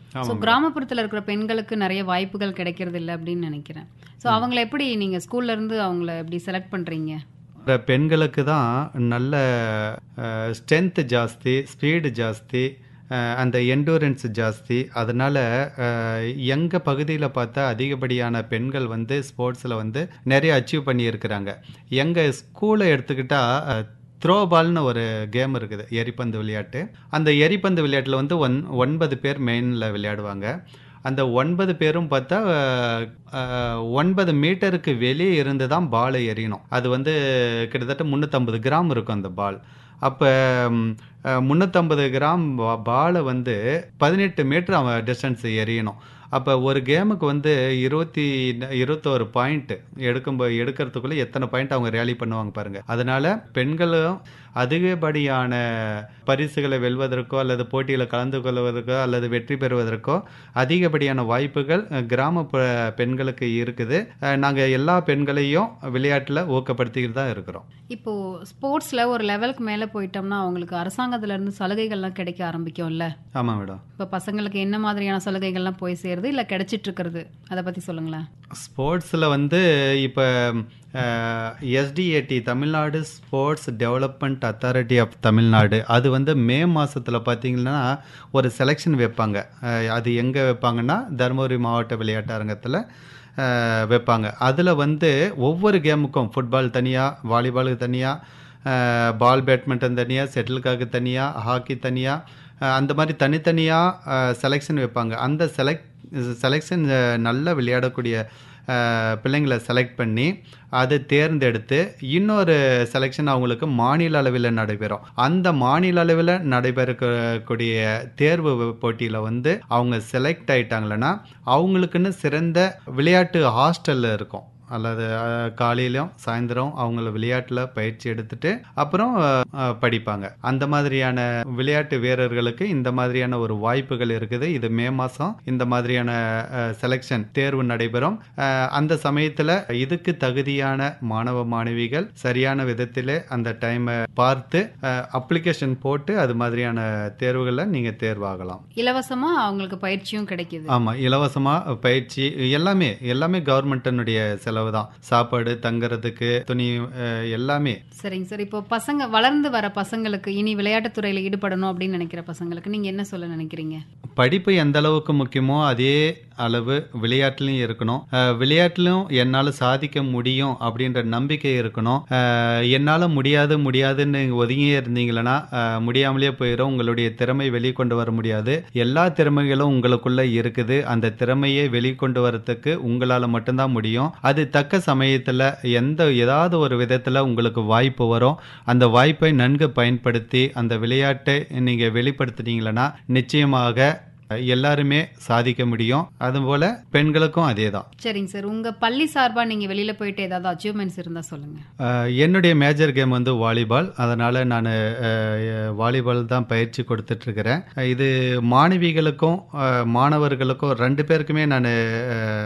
so கிராமப்புறத்தில் இருக்கிற பெண்களுக்கு நிறைய வாய்ப்புகள் கிடைக்கிறது இல்லை அப்படின்னு நினைக்கிறேன் ஸோ அவங்கள எப்படி நீங்கள் ஸ்கூல்ல இருந்து அவங்கள எப்படி செலக்ட் பண்ணுறீங்க இந்த பெண்களுக்கு தான் நல்ல ஸ்ட்ரென்த் ஜாஸ்தி ஸ்பீடு ஜாஸ்தி அஹ், அந்த எண்டூரன்ஸ் ஜாஸ்தி அதனால் எங்கள் பகுதியில் பார்த்தா அதிகப்படியான பெண்கள் வந்து ஸ்போர்ட்ஸில் வந்து நிறைய அச்சீவ் பண்ணியிருக்கிறாங்க எங்கள் ஸ்கூலை எடுத்துக்கிட்டால் த்ரோ பால்னு ஒரு கேம் இருக்குது எரிப்பந்து விளையாட்டு அந்த எரிப்பந்து விளையாட்டில் வந்து ஒன் ஒன்பது பேர் மெயினில் விளையாடுவாங்க அந்த ஒன்பது பேரும் பார்த்தா அஹ், அஹ், ஒன்பது மீட்டருக்கு வெளியே இருந்து தான் பாலை எறியணும் அது வந்து கிட்டத்தட்ட முந்நூற்றம்பது கிராம் இருக்கும் அந்த பால் அப்போ முந்நூற்றம்பது கிராம் பாலை வந்து பதினெட்டு மீட்டர் அவன் டிஸ்டன்ஸ் எறியணும் அப்போ ஒரு கேமுக்கு வந்து இருபத்தி இருபத்தோரு பாயிண்ட் எடுக்கும் எடுக்கிறதுக்குள்ளே எத்தனை பாயிண்ட் அவங்க ரேலி பண்ணுவாங்க பாருங்க அதனால பெண்களும் அதிகப்படியான பரிசுகளை வெல்வதற்கோ அல்லது போட்டியில் கலந்து கொள்வதற்கோ அல்லது வெற்றி பெறுவதற்கோ அதிகப்படியான வாய்ப்புகள் அஹ், கிராமப்புற பெண்களுக்கு இருக்குது நாங்கள் எல்லா பெண்களையும் விளையாட்டில் ஊக்கப்படுத்திக்கிட்டு தான் இருக்கிறோம் இப்போ ஸ்போர்ட்ஸ்ல ஒரு லெவலுக்கு மேலே போயிட்டோம்னா அவங்களுக்கு அரசாங்கத்துல இருந்து சலுகைகள்லாம் கிடைக்க ஆரம்பிக்கும்ல ஆமாம் மேடம் இப்போ பசங்களுக்கு என்ன மாதிரியான சலுகைகள்லாம் போய் சேருது இல்லை கிடைச்சிட்டு இருக்கிறது அதை பற்றி சொல்லுங்களேன் ஸ்போர்ட்ஸில் வந்து இப்போ SDAT Tamil Nadu sports development authority of Tamil Nadu அது வந்து மே மாதத்தில் பார்த்தீங்கன்னா ஒரு செலெக்ஷன் வைப்பாங்க அஹ், அது எங்கே வைப்பாங்கன்னா தருமபுரி மாவட்ட விளையாட்டு அரங்கத்தில் அஹ், வைப்பாங்க அதில் வந்து ஒவ்வொரு கேமுக்கும் ஃபுட்பால் தனியாக வாலிபாலுக்கு தனியாக பால் பேட்மிண்டன் தனியாக செட்டில்காக்கு தனியாக ஹாக்கி தனியாக அந்த மாதிரி தனித்தனியாக செலெக்ஷன் வைப்பாங்க அந்த செலக்ட் செலெக்ஷன் நல்லா விளையாடக்கூடிய அஹ், பிள்ளைங்களை செலக்ட் பண்ணி அதை தேர்ந்தெடுத்து இன்னொரு செலெக்ஷன் அவங்களுக்கு மாநில அளவில் நடைபெறும் அந்த மாநில அளவில் நடைபெறக்கூடிய தேர்வு போட்டியில் வந்து அவங்க செலக்ட் ஆயிட்டாங்களன்னா அவங்களுக்குன்னு சிறந்த விளையாட்டு ஹாஸ்டல்ல இருக்கும் அல்லது அஹ், காலையிலும் சாயந்தரம் அவங்கள விளையாட்டில் பயிற்சி எடுத்துட்டு அப்புறம் அஹ், அஹ், படிப்பாங்க அந்த மாதிரியான விளையாட்டு வீரர்களுக்கு இந்த மாதிரியான ஒரு வாய்ப்புகள் இருக்குது இது மே மாதம் இந்த மாதிரியான செலெக்ஷன் தேர்வு நடைபெறும் அஹ், அந்த சமயத்தில் இதுக்கு தகுதியான மாணவ மாணவிகள் சரியான விதத்தில் அந்த டைமை பார்த்து அப்ளிகேஷன் போட்டு அது மாதிரியான தேர்வுகளில் நீங்கள் தேர்வாகலாம் இலவசமா அவங்களுக்கு பயிற்சியும் கிடைக்குது ஆமாம் இலவசமாக பயிற்சி எல்லாமே எல்லாமே கவர்மெண்ட்டினுடைய செலவு தான் சாப்பாடு தங்குறதுக்கு துணி அஹ், எல்லாமே சரிங்க சார் இப்போ பசங்க வளர்ந்து வர பசங்களுக்கு இனி விளையாட்டுத் துறையில ஈடுபடணும் அப்படின்னு நினைக்கிற பசங்களுக்கு நீங்க என்ன சொல்ல நினைக்கிறீங்க படிப்பு எந்த அளவுக்கு முக்கியமோ அதே அளவு விளையாட்டுலையும் இருக்கணும் அஹ், விளையாட்டுலையும் என்னால் சாதிக்க முடியும் அப்படின்ற நம்பிக்கை இருக்கணும் அஹ், என்னால் முடியாது முடியாதுன்னு நீங்க ஒதுங்கியே இருந்தீங்களன்னா அஹ், முடியாமலே போயிடும் உங்களுடைய திறமை வெளிக்கொண்டு வர முடியாது எல்லா திறமைகளும் உங்களுக்குள்ள இருக்குது அந்த திறமையை வெளிக்கொண்டு வரத்துக்கு உங்களால் மட்டும்தான் முடியும் அது தக்க சமயத்தில் எந்த ஏதாவது ஒரு விதத்தில் உங்களுக்கு வாய்ப்பு வரும் அந்த வாய்ப்பை நன்கு பயன்படுத்தி அந்த விளையாட்டை நீங்கள் வெளிப்படுத்துனீங்களன்னா நிச்சயமாக எல்லாருமே சாதிக்க முடியும் அதுபோல பெண்களுக்கும் அதே தான் சரிங்க சார் உங்க பள்ளி சார்பா நீங்க வெளியில போயிட்டு ஏதாவது அச்சீவ்மெண்ட்ஸ் இருந்தா சொல்லுங்க அஹ், என்னுடைய மேஜர் கேம் வந்து வாலிபால் அதனால் நான் வாலிபால் தான் பயிற்சி கொடுத்துட்ருக்கிறேன் இது மாணவிகளுக்கும் அஹ், மாணவர்களுக்கும் ரெண்டு பேருக்குமே நான்